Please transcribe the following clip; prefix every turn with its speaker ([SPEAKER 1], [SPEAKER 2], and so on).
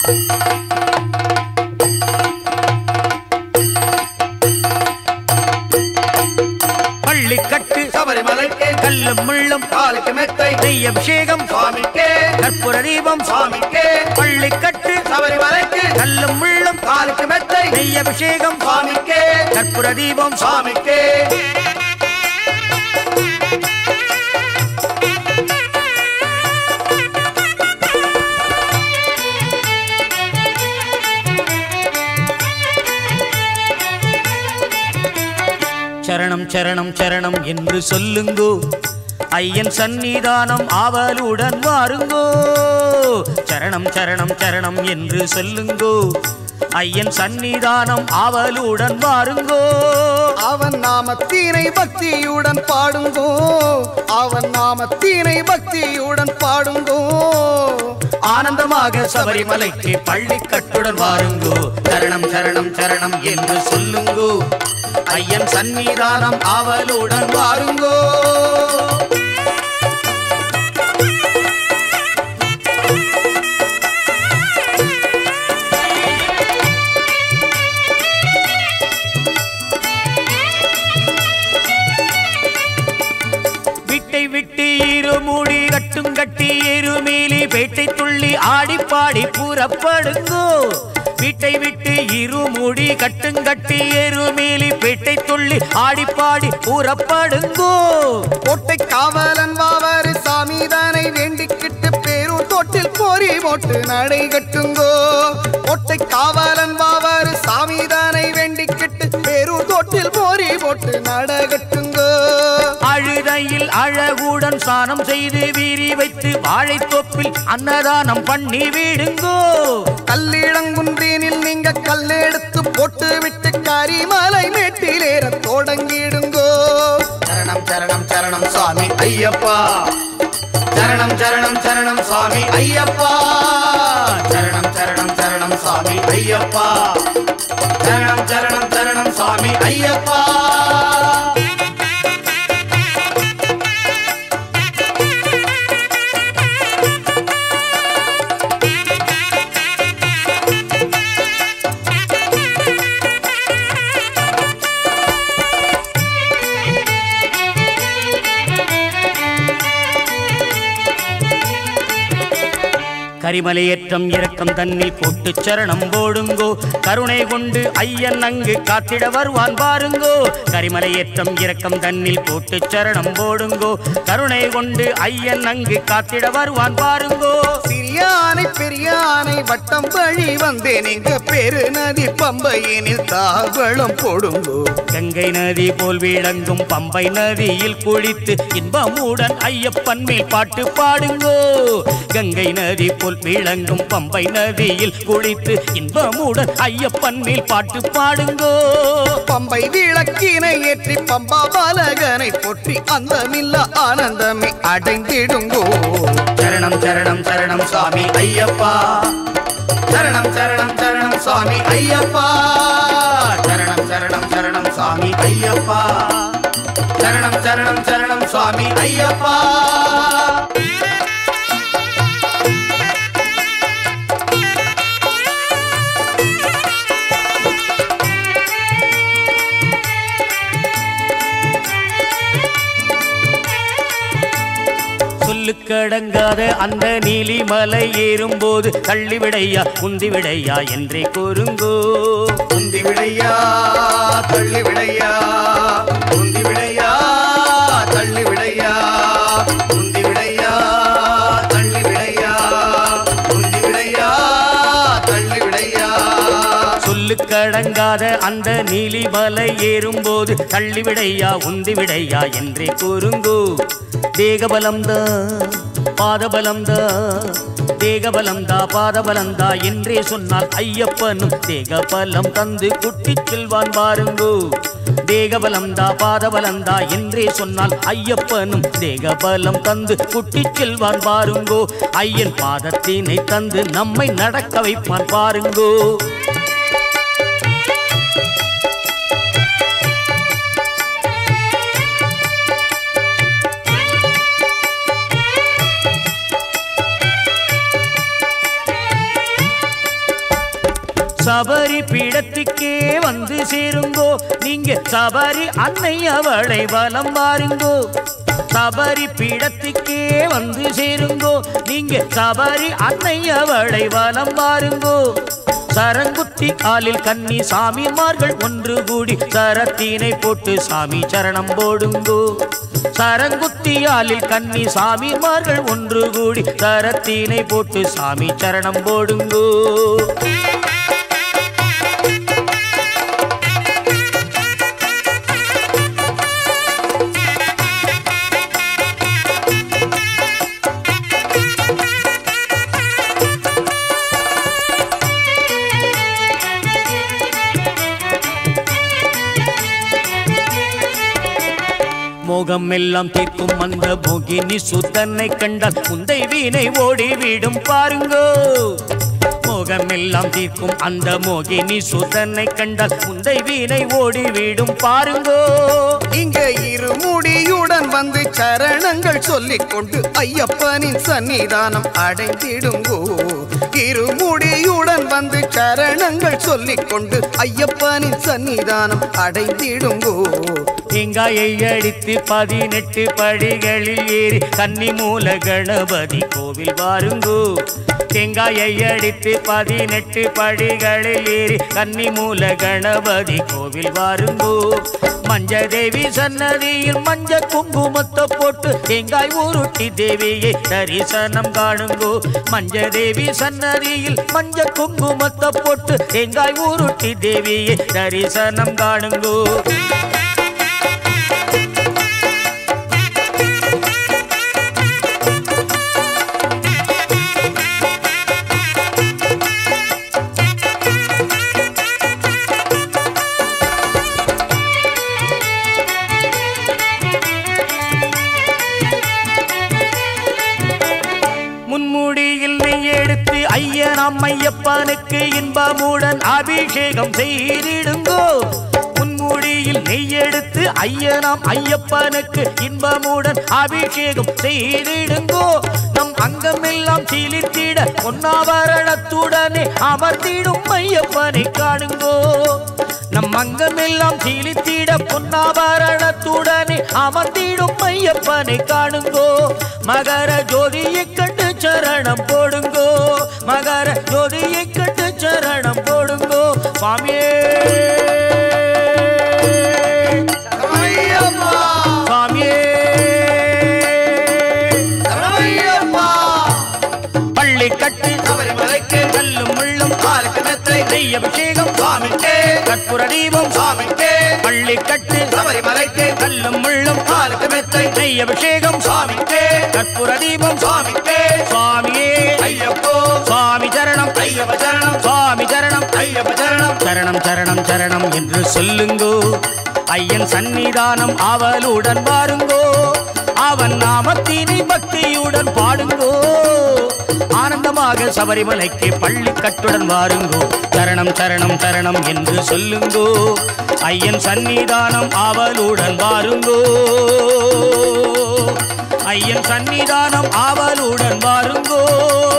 [SPEAKER 1] பள்ளிக்கட்டு
[SPEAKER 2] சபரிமலைக்கு
[SPEAKER 1] கல்லும் முள்ளும்
[SPEAKER 2] காலுக்கு மெத்தை
[SPEAKER 1] நெய் அபிஷேகம்
[SPEAKER 2] சுவாமிக்கே
[SPEAKER 1] கற்பூர தீபம்
[SPEAKER 2] சுவாமிக்கே
[SPEAKER 1] பள்ளிக்கட்டு
[SPEAKER 2] சபரிமலைக்கு
[SPEAKER 1] கல்லும் முள்ளும்
[SPEAKER 2] காலுக்கு மெத்தை
[SPEAKER 1] நெய் அபிஷேகம்
[SPEAKER 2] சுவாமிக்கே
[SPEAKER 1] கற்பூர தீபம்
[SPEAKER 2] சுவாமிக்கே
[SPEAKER 1] சரணம் சரணம் சரணம் என்று சொல்லுங்கோ ஐயன் சந்நிதானம் ஆவலுடன் வாருங்கோ சரணம் சரணம் சரணம் என்று சொல்லுங்கோ ஐயன் சந்நிதானம் ஆவலுடன் வாருங்கோ
[SPEAKER 3] அவன் நாமத்தினை பக்தியுடன் பாடுங்கோ அவன் நாமத்தினை பக்தியுடன் பாடுங்கோ
[SPEAKER 1] ஆனந்தமாக சபரிமலைக்கு பள்ளிக்கட்டுடன் வாருங்கோ சரணம் சரணம் சரணம் என்று சொல்லுங்கோ ஐயன் சந்நிதானம் ஆவலுடன் வாருங்கோ விட்டை விட்டு இரு மூடி கட்டும் கட்டி எருமேலி பேட்டை துள்ளி ஆடி பாடி புறப்படுங்கோ வீட்டை விட்டு இரு மூடி கட்டும் கட்டி எருமேலி பேட்டை துள்ளி ஆடி பாடி புறப்படுங்கோ
[SPEAKER 3] கோட்டை காவலன் வாவாறு சாமிதானை வேண்டிக்கிட்டு பேரூர் தோட்டில் போரி போட்டு நடை கட்டுங்கோ கோட்டை காவலன் வாவாறு சாமிதானை வேண்டிக்கிட்டு பேரூர் தோட்டில் போரி போட்டு நட கட்டுங்கோ
[SPEAKER 1] அழுதையில் அழகுடன் சானம் செய்து வீரி வைத்து வாழைத்தோப்பில் அன்னதானம் பண்ணி விடுங்கோ
[SPEAKER 3] கல்லிடங்குன்றீனில் நீங்க கல்லெடுத்து போட்டு விட்டு கரிமலை மேட்டிலேற தொடங்கிடுங்கோ
[SPEAKER 2] சரணம் சரணம் சரணம் சுவாமி ஐயப்பா சரணம் சரணம் சரணம் சுவாமி ஐயப்பா சரணம் சரணம் சரணம் சுவாமி ஐயப்பா சரணம் சரணம் சரணம் சுவாமி ஐயப்பா
[SPEAKER 1] கரிமலையேற்றம் இறக்கம் தன்னில் போட்டு சரணம் போடுங்கோ கருணை கொண்டு ஐயன் அங்கு காத்திட வருவான் பாருங்கோ கரிமலையேற்றம் இறக்கம் தன்னில் போட்டு சரணம் போடுங்கோ கருணை கொண்டு ஐயன் அங்கு காத்திட வருவான் பாருங்கோ
[SPEAKER 3] சிறியானை பெரியானை வட்டம் வழி வந்தேன் எங்க பெரு நதி பம்பையினில் தாவளம் போடுங்கோ
[SPEAKER 1] கங்கை நதி போல் விளங்கும் பம்பை நதியில் குளித்து இன்பமுடன் ஐயப்பன் மேல் பாட்டு பாடுங்கோ கங்கை நதி போல் விளங்கும் பம்பை நதியில் குளித்து இன்பமுடன் ஐயப்பன் மேல் பாட்டு பாடுங்கோ
[SPEAKER 3] பம்பை விளக்கினை ஏற்றி பம்பா பாலகனை போற்றி அந்தமில்ல ஆனந்தமே அடைந்திடுங்கோ
[SPEAKER 2] சரணம் சரணம் சரணம் சுவாமி ஐயப்பா சரணம் சரணம் சரணம் சுவாமி ஐயப்பா சரணம் சரணம் சரணம் சுவாமி ஐயப்பா சரணம் சரணம் சரணம் சுவாமி ஐயப்பா
[SPEAKER 1] சொல்லுக்கடங்காத அந்த நீலிமலை ஏறும்போது தள்ளி விடையா குந்தி விடையா என்றே கூறுங்கோ
[SPEAKER 2] உந்தி விடையா தள்ளி விடையா உந்தி விடையா தள்ளி விடையா உந்தி விடையா தள்ளி விடையா உந்தி விடையா தள்ளி விடையா
[SPEAKER 1] சொல்லுக்கடங்காத அந்த நீலிமலை ஏறும்போது தள்ளி விடையா உந்தி விடையா என்றே கூறுங்கோ தேகபலம்தா பாதபலம்தா தேகபலம்தா பாதபலம்தா என்றே சொன்னால் ஐயப்பனும் தேகபலம் தந்து குட்டிச் செல்வான் பாருங்கோ தேகபலம்தா பாதபலம்தா என்றே சொன்னால் ஐயப்பனும் தேகபலம் தந்து குட்டிச் செல்வான் பாருங்கோ ஐயன் பாதத்தினை தந்து நம்மை நடக்க வைப்பான் பாருங்கோ சபரி பீடத்துக்கே வந்து சேருங்கோ நீங்க சபரி அன்னை அவளை வலம் வாருங்கோ சபரி பீடத்துக்கே வந்து சேருங்கோ நீங்க சபரி அன்னை அவளை வலம் வாருங்கோ சரங்குத்தி காலில் கன்னி சாமிமார்கள் ஒன்று கூடி சரத்தினை போட்டு சாமி சரணம் போடுங்கோ சரங்குத்தியாலில் கன்னி சாமிமார்கள் ஒன்று கூடி சரத்தினை போட்டு சாமி சரணம் போடுங்கோ மோகம் எல்லாம் தீர்க்கும் அந்த மோகினி சுத்தனை கண்டால் முந்தை வீணை ஓடிவிடும் பாருங்கோ மோகம் எல்லாம் தீர்க்கும் அந்த மோகினி சுதனை கண்டால் முந்தை வீணை ஓடிவிடும் பாருங்கோ
[SPEAKER 3] இங்க இருமுடியுடன் வந்து சரணங்கள் சொல்லிக் கொண்டு ஐயப்பனின் சன்னிதானம் அடைந்திடுங்கோ இருமுடியுடன் வந்து சரணங்கள் சொல்லிக் கொண்டு ஐயப்பனின் சன்னிதானம் அடைந்திடுங்கோ
[SPEAKER 1] தேங்காயை அடித்து பதினெட்டு படிகளில் ஏறி கன்னி மூல கணபதி கோவில் வாருங்கோ தேங்காயை அடித்து பதினெட்டு படிகளில் ஏறி கன்னி மூல கணபதி கோவில் வாருங்கோ மஞ்ச தேவி சன்னதியில் மஞ்ச குங்குமத்தை போட்டு தேங்காய் உருட்டி தேவியை தரிசனம் காணுங்கோ மஞ்ச தேவி சன்னதியில் மஞ்ச குங்குமத்தை போட்டு தேங்காய் உருட்டி தேவியை தரிசனம் காணுங்கோ முன்முடியில் நெய் எடுத்து ஐயனாம் ஐயப்பனுக்கு இன்பமுடன் அபிஷேகம் செய்திடுங்கோ முன்முடியில் நெய் எடுத்து ஐயனாம் ஐயப்பனுக்கு இன்பமுடன் அபிஷேகம் செய்திடுங்கோ நம் அங்கமெல்லாம் சீலித்திட பொன்னாபரணத்துடனே அமர்ந்திடும் ஐயப்பனை காணுங்கோ நம் அங்கமெல்லாம் சீலித்திட பொன்னாபரணத்துடனே அமர்ந்திடும் ஐயப்பனை காணுங்கோ மகர ஜோதியை கண்டு சரணம் போடுங்கோ மகர ஜோதியை கண்டு சரணம் போடுங்கோ சுவாமியே
[SPEAKER 3] சரணையப்பா,
[SPEAKER 1] சுவாமியே
[SPEAKER 3] சரணையப்பா.
[SPEAKER 1] பள்ளி கட்டு
[SPEAKER 2] சபரிமலைக்கு
[SPEAKER 1] கல்லும் முள்ளும்
[SPEAKER 2] ஆளுக்கு மெத்தை
[SPEAKER 1] நெய் அபிஷேகம்
[SPEAKER 2] சுவாமிக்கே
[SPEAKER 1] கற்பூர தீபம்
[SPEAKER 2] சுவாமிக்கே
[SPEAKER 1] பள்ளி கட்டு
[SPEAKER 2] சபரிமலைக்கு
[SPEAKER 1] கல்லும் முள்ளும்
[SPEAKER 2] ஆளுக்கு மெத்தை
[SPEAKER 1] நெய் அபிஷேகம்
[SPEAKER 2] சுவாமிக்கே
[SPEAKER 1] கற்பூர தீபம்
[SPEAKER 2] சுவாமிக்கே
[SPEAKER 1] சுவாமியே
[SPEAKER 2] ஐயப்போ
[SPEAKER 1] சுவாமி சரணம்
[SPEAKER 2] ஐயப்ப சரணம்
[SPEAKER 1] சுவாமி சரணம்
[SPEAKER 2] ஐயப்ப சரணம்
[SPEAKER 1] சரணம் சரணம் சரணம் என்று சொல்லுங்கோ ஐயன் சந்நிதானம் அவளுடன் வாருங்கோ அவன் நாமத்தினை பக்தியுடன் பாடுங்கோ ஆனந்தமாக சபரிமலைக்கு பள்ளி கட்டுடன் வாருங்கோ சரணம் சரணம் சரணம் என்று சொல்லுங்கோ ஐயன் சந்நிதானம் அவளுடன் வாருங்கோ ஐயன் சந்நிதானம் அவளுடன் வாருங்கோ